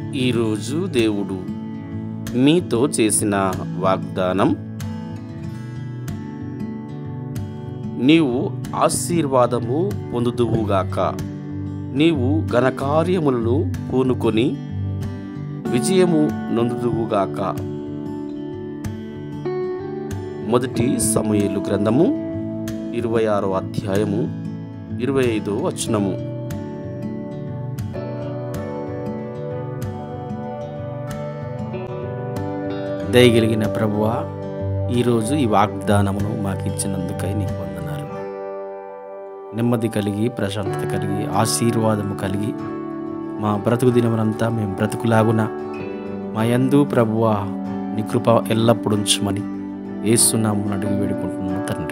ఈరోజు దేవుడు మీతో చేసిన వాగ్దానం నీవు ఆశీర్వాదము పొందుదువుగాక నీవు ఘనకార్యములను పూనుకొని విజయము నొందుదువుగాక మొదటి సమయలు గ్రంథము ఇరవై ఆరో అధ్యాయము ఇరవై ఐదో వచనము దయగలిగిన ప్రభువా ఈరోజు ఈ వాగ్దానమును మాకు ఇచ్చినందుకై నీకు వందనాలు నెమ్మది కలిగి ప్రశాంతత కలిగి ఆశీర్వాదము కలిగి మా బ్రతుకు దినమునంతా మేము బ్రతుకులాగున మా యందు ప్రభువా నీ కృప ఎల్లప్పుడూ ఉంచుమని ఏసునామని అడిగి వేడుకుంటున్నాను తండ్రి